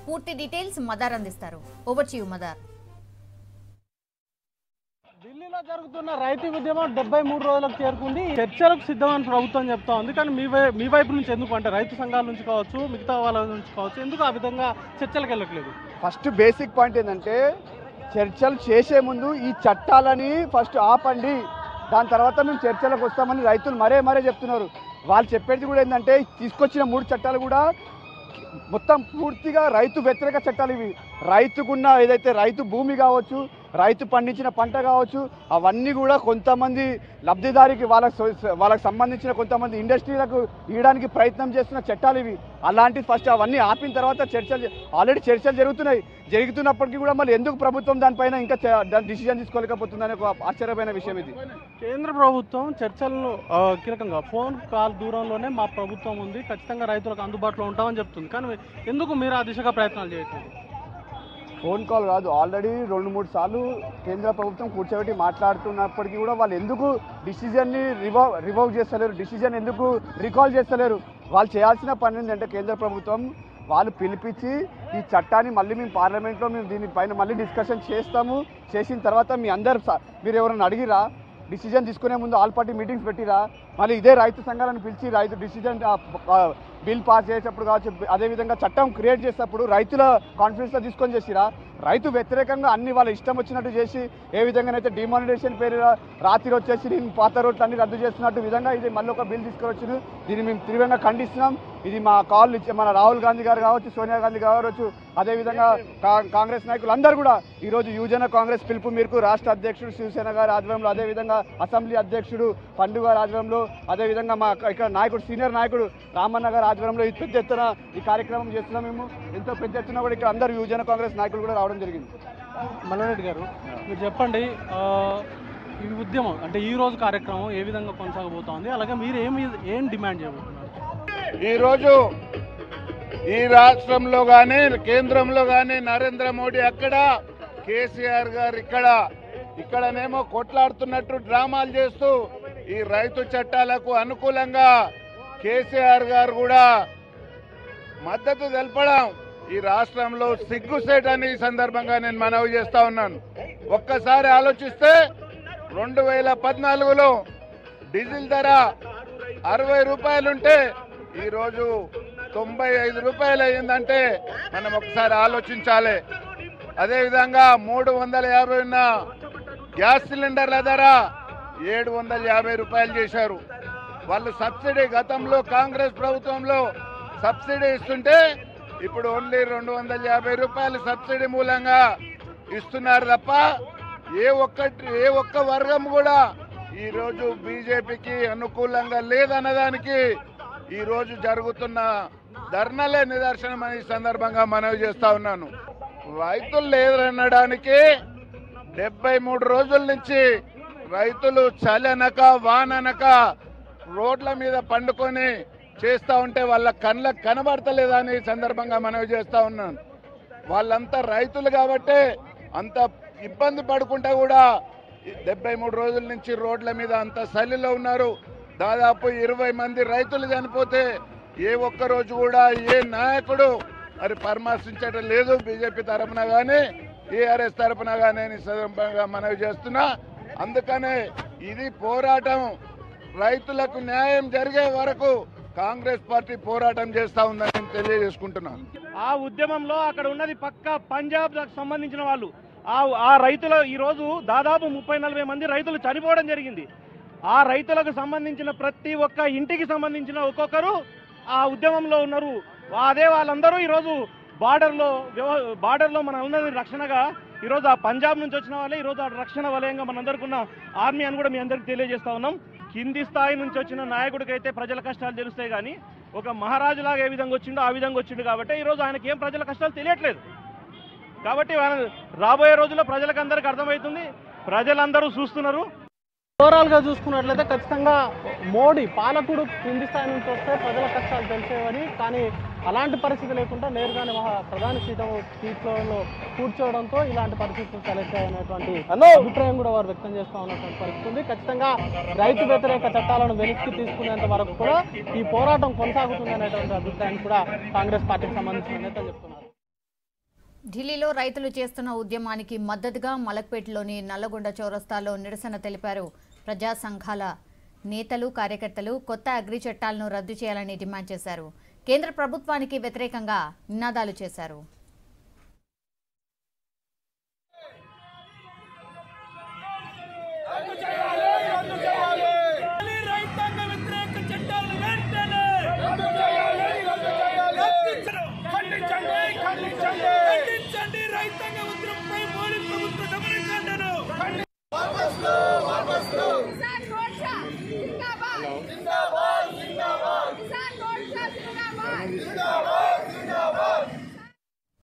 పూర్తి డీటెయిల్స్ మదార్ అందిస్తారు over to you Madar ఢిల్లీలో జరుగుతున్న రైతు ఉద్యమం డెబ్బై మూడు రోజులకు చేరుకుంది చర్చలకు సిద్ధమని ప్రభుత్వం చెప్తా ఉంది కానీ మీ వై మీ వైపు నుంచి ఎందుకు అంటే రైతు సంఘాల నుంచి కావచ్చు మిగతా వాళ్ళ నుంచి కావచ్చు ఎందుకు ఆ విధంగా చర్చలకు వెళ్ళట్లేదు ఫస్ట్ బేసిక్ పాయింట్ ఏంటంటే చర్చలు చేసే ముందు ఈ చట్టాలని ఫస్ట్ ఆపండి దాని తర్వాత మేము చర్చలకు వస్తామని రైతులు మరే మరే చెప్తున్నారు వాళ్ళు చెప్పేది కూడా ఏంటంటే తీసుకొచ్చిన మూడు చట్టాలు కూడా మొత్తం పూర్తిగా రైతు వ్యతిరేక చట్టాలు ఇవి రైతుకున్న ఏదైతే రైతు భూమి కావచ్చు రైతు పండించిన పంట కావచ్చు అవన్నీ కూడా కొంతమంది లబ్ధిదారికి వాళ్ళకి సొ- వాళ్ళకి సంబంధించిన కొంతమంది ఇండస్ట్రీలకు ఇవ్వడానికి ప్రయత్నం చేస్తున్న చట్టాలు ఇవి అలాంటి ఫస్ట్ అవన్నీ ఆపిన తర్వాత చర్చలు ఆల్రెడీ చర్చలు జరుగుతున్నాయి జరుగుతున్నప్పటికీ కూడా మళ్ళీ ఎందుకు ప్రభుత్వం దానిపైన ఇంకా డిసిజన్ తీసుకోలేకపోతుందనే ఒక ఆశ్చర్యమైన విషయం ఇది కేంద్ర ప్రభుత్వం చర్చలను ఆ, కీలకంగా ఫోన్ కాల్ దూరంలోనే మా ప్రభుత్వం ఉంది ఖచ్చితంగా రైతులకు అందుబాటులో ఉంటామని చెప్తుంది కానీ ఎందుకు మీరు ఆ దిశగా ప్రయత్నాలు చేయట్లేదు ఫోన్ కాల్ కాదు ఆల్రెడీ రెండు మూడు సార్లు కేంద్ర ప్రభుత్వం కూర్చోబెట్టి మాట్లాడుతున్నప్పటికీ కూడా వాళ్ళు ఎందుకు డిసిజన్ని రివవ్ రివోవ్ చేస్తలేరు డిసిజన్ ఎందుకు రికాల్ చేస్తలేరు వాళ్ళు చేయాల్సిన పని ఏంటంటే కేంద్ర ప్రభుత్వం వాళ్ళు పిలిపించి ఈ చట్టాన్ని మళ్ళీ మేము పార్లమెంట్లో మేము దీనిపైన మళ్ళీ డిస్కషన్ చేస్తాము చేసిన తర్వాత మీ అందరు స- మీరు ఎవరైనా అడిగిరా డిసిజన్ తీసుకునే ముందు ఆల్ పార్టీ మీటింగ్స్ పెట్టిరా మళ్ళీ ఇదే రైతు సంఘాలను పిలిచి రైతు డిసిజన్ బిల్ పాస్ చేసేటప్పుడు కావచ్చు అదేవిధంగా చట్టం క్రియేట్ చేసేటప్పుడు రైతుల కాన్ఫిడెన్స్లో తీసుకొని చేసిరా రైతు వ్యతిరేకంగా అన్ని వాళ్ళ ఇష్టం వచ్చినట్టు చేసి ఏ విధంగానైతే డిమానిటేషన్ పేరు రాత్రి వచ్చేసి నేను పాత రోడ్లు అన్ని రద్దు చేస్తున్నట్టు విధంగా ఇది మళ్ళీ ఒక బిల్ తీసుకొచ్చింది దీన్ని మేము తీవ్రంగా ఖండిస్తున్నాం ఇది మా కాల్ ఇచ్చే మన రాహుల్ గాంధీ గారు కావచ్చు సోనియా గాంధీ కావచ్చు అదేవిధంగా కా- కాంగ్రెస్ నాయకులు అందరూ కూడా ఈరోజు యువజన కాంగ్రెస్ పిలుపు మేరకు రాష్ట్ర అధ్యక్షుడు శివసేన గారి ఆధ్వర్యంలో అదేవిధంగా అసెంబ్లీ అధ్యక్షుడు పండు గారి ఆధ్వర్యంలో అదేవిధంగా మా ఇక్కడ నాయకుడు సీనియర్ నాయకుడు రామన్న గారి ఆధ్వర్యంలో ఈ పెద్ద ఎత్తున ఈ కార్యక్రమం చేస్తున్నాం మేము ఎంతో పెద్ద ఎత్తున కూడా ఇక్కడ అందరు యువజన కాంగ్రెస్ నాయకులు కూడా రావడం జరిగింది మల్లారెడ్డి గారు మీరు చెప్పండి ఆ, ఈ ఉద్యమం అంటే ఈ రోజు కార్యక్రమం ఏ విధంగా కొనసాగబోతోంది అలాగే మీరు ఏమి ఏం డిమాండ్ చేయబోతున్నారు ఈరోజు ఈ రాష్ట్రంలో కానీ కేంద్రంలో కానీ నరేంద్ర మోడీ అక్కడ కేసీఆర్ గారు ఇక్కడ ఇక్కడనేమో కొట్లాడుతున్నట్టు డ్రామాలు చేస్తూ ఈ రైతు చట్టాలకు అనుకూలంగా కేసీఆర్ గారు కూడా మద్దతు తెలపడం ఈ రాష్ట్రంలో సిగ్గుసేట్ అని ఈ సందర్భంగా నేను మనవి చేస్తా ఉన్నాను ఒక్కసారి ఆలోచిస్తే రెండు వేల పద్నాలుగులో డీజిల్ ధర అరవై రూపాయలుంటే ఈరోజు తొంభై ఐదు రూపాయలు అయ్యిందంటే మనం ఒకసారి ఆలోచించాలి అదేవిధంగా మూడు వందల యాభై ఉన్న గ్యాస్ సిలిండర్ల ధర ఏడు వందల యాభై రూపాయలు చేశారు వాళ్ళు సబ్సిడీ గతంలో కాంగ్రెస్ ప్రభుత్వంలో సబ్సిడీ ఇస్తుంటే ఇప్పుడు ఓన్లీ రెండు వందల యాభై రూపాయలు సబ్సిడీ మూలంగా ఇస్తున్నారు తప్ప ఏ ఒక్కటి ఏ ఒక్క వర్గం కూడా ఈ రోజు బీజేపీకి అనుకూలంగా లేదన్నదానికి ఈ రోజు జరుగుతున్న ధర్నాలే నిదర్శనం అని ఈ సందర్భంగా మనవి చేస్తా ఉన్నాను రైతులు లేదనడానికి డెబ్బై మూడు రోజుల నుంచి రైతులు చలనక వాననక రోడ్ల మీద పండుకొని చేస్తా ఉంటే వాళ్ళ కళ్ళకు కనబడతలేదని ఈ సందర్భంగా మనవి చేస్తా ఉన్నాను వాళ్ళంతా రైతులు కాబట్టే అంత ఇబ్బంది పడుకుంటా కూడా డెబ్బై మూడు రోజుల నుంచి రోడ్ల మీద అంత చలిలో ఉన్నారు దాదాపు ఇరవై మంది రైతులు చనిపోతే ఏ ఒక్క రోజు కూడా ఏ నాయకుడు మరి పరామర్శించడం లేదు బీజేపీ తరపున కానీ టీఆర్ఎస్ తరపున కానీ ఈ సందర్భంగా మనవి చేస్తున్నా అందుకనే ఇది పోరాటం రైతులకు న్యాయం జరిగే వరకు కాంగ్రెస్ పార్టీ పోరాటం చేస్తా ఉందని నేను తెలియజేసుకుంటున్నాను ఆ ఉద్యమంలో అక్కడ ఉన్నది పక్క పంజాబ్ దానికి సంబంధించిన వాళ్ళు ఆ ఆ రైతుల ఈరోజు దాదాపు ముప్పై నలభై మంది రైతులు చనిపోవడం జరిగింది ఆ రైతులకు సంబంధించిన ప్రతి ఒక్క ఇంటికి సంబంధించిన ఒక్కొక్కరు ఆ ఉద్యమంలో ఉన్నారు అదే వాళ్ళందరూ ఈరోజు బార్డర్లో బార్డర్లో మన ఉన్నది రక్షణగా ఈరోజు ఆ పంజాబ్ నుంచి వచ్చిన వాళ్ళే ఈరోజు ఆ రక్షణ వలయంగా మనందరికీ ఉన్న ఆర్మీ అని కూడా మీ అందరికీ తెలియజేస్తా ఉన్నాం కింది స్థాయి నుంచి వచ్చిన నాయకుడికి అయితే ప్రజల కష్టాలు తెలుస్తాయి కానీ ఒక మహారాజులాగా ఏ విధంగా వచ్చిండో ఆ విధంగా వచ్చిండు కాబట్టి ఈరోజు ఆయనకి ఏం ప్రజల కష్టాలు తెలియట్లేదు కాబట్టి ఆయన రాబోయే రోజుల్లో ప్రజలకు అందరికి అర్థమవుతుంది ప్రజలందరూ చూస్తున్నారు ఓవరాల్ గా చూసుకున్నట్లయితే ఖచ్చితంగా మోడీ పాలకుడు కింది స్థాయి నుంచి వస్తే ప్రజల కష్టాలు తెలిసేవని కానీ అలాంటి పరిస్థితి లేకుండా నేరుగానే మహా ప్రధాని సీట్ సీట్లో కూర్చోవడంతో ఇలాంటి పరిస్థితులు తలెత్తాయనేటువంటి అభిప్రాయం కూడా వారు వ్యక్తం చేస్తా ఉన్నటువంటి పరిస్థితి ఉంది ఖచ్చితంగా రైతు వ్యతిరేక చట్టాలను వెనక్కి తీసుకునేంత వరకు కూడా ఈ పోరాటం కొనసాగుతుంది అనేటువంటి అభిప్రాయం కూడా కాంగ్రెస్ పార్టీకి సంబంధించిన నేతలు చెప్తున్నారు ఢిల్లీలో రైతులు చేస్తున్న ఉద్యమానికి మద్దతుగా మలక్పేటలోని నల్లగొండ చౌరస్తాలో నిరసన తెలిపారు ప్రజా సంఘాల నేతలు కార్యకర్తలు కొత్త అగ్రి చట్టాలను రద్దు చేయాలని డిమాండ్ చేశారు కేంద్ర ప్రభుత్వానికి వ్యతిరేకంగా నినాదాలు చేశారు చేయాలి రైతాంగ వ్యతిరేక చట్టాలు వెంటనే ఖండించరు. ఖండించండి ఖండించండి రైతాంగ ఉద్యమంపై మోడీ ప్రభుత్వ దమనకాండను